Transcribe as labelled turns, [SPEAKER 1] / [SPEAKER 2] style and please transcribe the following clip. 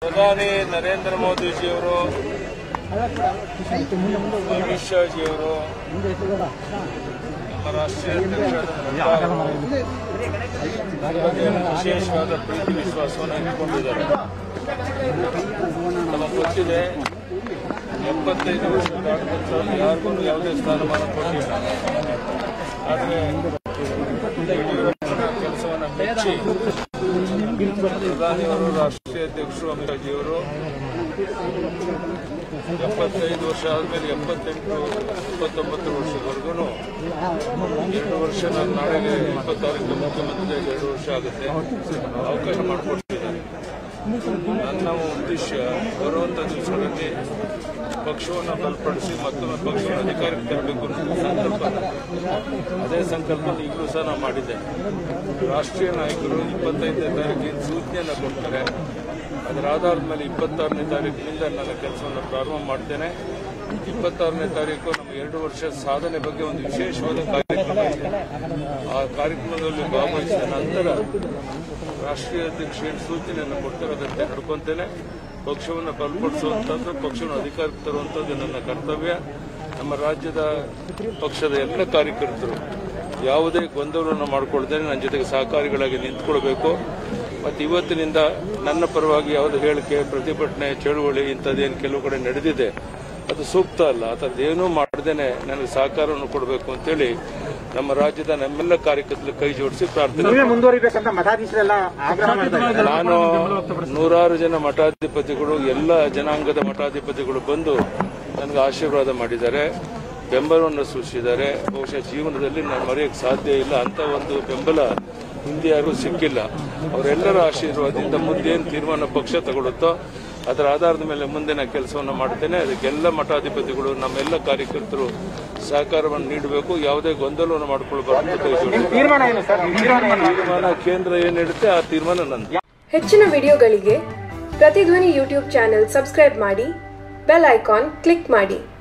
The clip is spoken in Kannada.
[SPEAKER 1] ಪ್ರಧಾನಿ ನರೇಂದ್ರ ಮೋದಿಜಿಯವರು ಅಮಿತ್ ಶಾಜಿಯವರು ನಮ್ಮ ರಾಷ್ಟ್ರೀಯ ಅಧ್ಯಕ್ಷರಾದ ನಡ್ಡಾ ಅವರು ಬಗ್ಗೆ ವಿಶೇಷವಾದ ಪ್ರೀತಿ ವಿಶ್ವಾಸವನ್ನು ಇಟ್ಕೊಂಡಿದ್ದಾರೆ ನಮಗೆ ಗೊತ್ತಿದೆ ಎಪ್ಪತ್ತೈದು ವರ್ಷ ದಾಟಿದಂತ ಯಾರಿಗೂ ಯಾವುದೇ ಸ್ಥಾನಮಾನ ಕೊಟ್ಟಿಲ್ಲ ಆದರೆ ಯಡಿಯೂರಪ್ಪನ ಕೆಲಸವನ್ನು ಮೆಚ್ಚಿ ಪ್ರಧಾನಿಯವರು ರಾಷ್ಟ್ರೀಯ ಅಧ್ಯಕ್ಷರು ಅಮಿತ್ ಶಾಜಿಯವರು ಎಪ್ಪತ್ತೈದು ವರ್ಷ ಆದಮೇಲೆ ಎಪ್ಪತ್ತೆಂಟು ಇಪ್ಪತ್ತೊಂಬತ್ತು ವರ್ಷದವರೆಗೂ ಎರಡು ವರ್ಷ ನಾನು ನಾಳೆಗೆ ಇಪ್ಪತ್ತಾರಕ್ಕೆ ಮುಖ್ಯಮಂತ್ರಿಯಾಗಿ ಎರಡು ವರ್ಷ ಆಗುತ್ತೆ ಅವಕಾಶ ಮಾಡಿಕೊಡ್ತಿದ್ದಾರೆ ನನ್ನ ಉದ್ದೇಶ ಬರುವಂಥ ದಿವಸಗಳಲ್ಲಿ ಪಕ್ಷವನ್ನು ಬಲಪಡಿಸಿ ಮತ್ತೊಮ್ಮೆ ಪಕ್ಷವನ್ನು ಅಧಿಕಾರಕ್ಕೆ ತರಬೇಕು ಅನ್ನೋ ಸಂಕಲ್ಪ ಅದೇ ಸಂಕಲ್ಪ ಈಗಲೂ ಸಹ ನಾವು ಮಾಡಿದ್ದೆ ರಾಷ್ಟ್ರೀಯ ನಾಯಕರು ಇಪ್ಪತ್ತೈದನೇ ತಾರೀಕಿನ ಸೂಚನೆಯನ್ನು ಕೊಡ್ತಾರೆ ಅದರ ಆಧಾರದ ಮೇಲೆ ಇಪ್ಪತ್ತಾರನೇ ತಾರೀಕಿನಿಂದ ನನ್ನ ಕೆಲಸವನ್ನು ಪ್ರಾರಂಭ ಮಾಡ್ತೇನೆ ಇಪ್ಪತ್ತಾರನೇ ತಾರೀಕು ನಮ್ಮ ಎರಡು ವರ್ಷ ಸಾಧನೆ ಬಗ್ಗೆ ಒಂದು ವಿಶೇಷವಾದ ಕಾರ್ಯಕ್ರಮ ಇದೆ ಆ ಕಾರ್ಯಕ್ರಮದಲ್ಲಿ ಭಾಗವಹಿಸಿದ ನಂತರ ರಾಷ್ಟ್ರೀಯ ಅಧ್ಯಕ್ಷ ಏನು ಸೂಚನೆಯನ್ನು ಕೊಡ್ತಾರೆ ಅದರಂತೆ ನಡ್ಕೊಂತೇನೆ ಪಕ್ಷವನ್ನು ಬಲಪಡಿಸುವಂಥದ್ದು ಪಕ್ಷವನ್ನು ಅಧಿಕಾರಕ್ಕೆ ತರುವಂಥದ್ದು ನನ್ನ ಕರ್ತವ್ಯ ನಮ್ಮ ರಾಜ್ಯದ ಪಕ್ಷದ ಎಲ್ಲ ಕಾರ್ಯಕರ್ತರು ಯಾವುದೇ ಗೊಂದಲವನ್ನು ಮಾಡಿಕೊಳ್ಳದೇನೆ ನನ್ನ ಜೊತೆಗೆ ಸಹಕಾರಿಗಳಾಗಿ ನಿಂತ್ಕೊಳ್ಬೇಕು ಮತ್ತು ಇವತ್ತಿನಿಂದ ನನ್ನ ಪರವಾಗಿ ಯಾವುದೇ ಹೇಳಿಕೆ ಪ್ರತಿಭಟನೆ ಚಳುವಳಿ ಇಂಥದ್ದೇನು ಕೆಲವು ಕಡೆ ನಡೆದಿದೆ ಅದು ಸೂಕ್ತ ಅಲ್ಲ ಆ ಥರದ್ದೇನೂ ಮಾಡದೇನೆ ನನಗೆ ಸಹಕಾರವನ್ನು ಕೊಡಬೇಕು ಅಂತೇಳಿ ನಮ್ಮ ರಾಜ್ಯದ ನಮ್ಮೆಲ್ಲ ಕಾರ್ಯಕರ್ತರು ಕೈ ಜೋಡಿಸಿ ಪ್ರಾರ್ಥನೆ
[SPEAKER 2] ನೀವೇ ಮುಂದುವರಿಬೇಕಂತ ಮಠಾಧೀಶರೆಲ್ಲ ಆಗ್ರಹ ಮಾಡ್ತಾ ಇದ್ದಾರೆ
[SPEAKER 1] ನಾನು ನೂರಾರು ಜನ ಮಠಾಧಿಪತಿಗಳು ಎಲ್ಲ ಜನಾಂಗದ ಮಠಾಧಿಪತಿಗಳು ಬಂದು ನನಗೆ ಆಶೀರ್ವಾದ ಮಾಡಿದ್ದಾರೆ ಬೆಂಬಲವನ್ನು ಸೂಚಿಸಿದ್ದಾರೆ ಬಹುಶಃ ಜೀವನದಲ್ಲಿ ನಾನು ಮರೆಯಕ್ಕೆ ಸಾಧ್ಯ ಇಲ್ಲ ಅಂತ ಒಂದು ಬೆಂಬಲ ಹಿಂದೆ ಯಾರಿಗೂ ಸಿಕ್ಕಿಲ್ಲ ಅವರೆಲ್ಲರ ಆಶೀರ್ವಾದದಿಂದ ಮುಂದೇನು ತೀರ್ಮಾನ ಪಕ್ಷ ತಗೊಳುತ್ತೋ ಅದರ ಆಧಾರದ ಮೇಲೆ ಮುಂದಿನ ಕೆಲಸವನ್ನು ಮಾಡ್ತೇನೆ ಅದಕ್ಕೆಲ್ಲ ಮಠಾಧಿಪತಿಗಳು ನಮ್ಮೆಲ್ಲ ಕಾರ್ಯಕರ್ತರು ಸಹಕಾರವನ್ನು ನೀಡಬೇಕು ಯಾವುದೇ ಗೊಂದಲವನ್ನು ಮಾಡಿಕೊಳ್ಬಾರ್ದು ಕೈ ಜೋಡಿಸಿ
[SPEAKER 2] ತೀರ್ಮಾನ ಏನು ಸರ್ ತೀರ್ಮಾನ ಏನು
[SPEAKER 1] ತೀರ್ಮಾನ ಕೇಂದ್ರ ಏನ್ ನೀಡುತ್ತೆ ಆ ತೀರ್ಮಾನ ನಂದು
[SPEAKER 3] ಹೆಚ್ಚಿನ ವಿಡಿಯೋಗಳಿಗೆ ಪ್ರತಿಧ್ವನಿ ಯೂಟ್ಯೂಬ್ ಚಾನೆಲ್ ಸಬ್ಸ್ಕ್ರೈಬ್ ಮಾಡಿ ಬೆಲ್ ಐಕಾನ್ ಕ್ಲಿಕ್ ಮಾಡಿ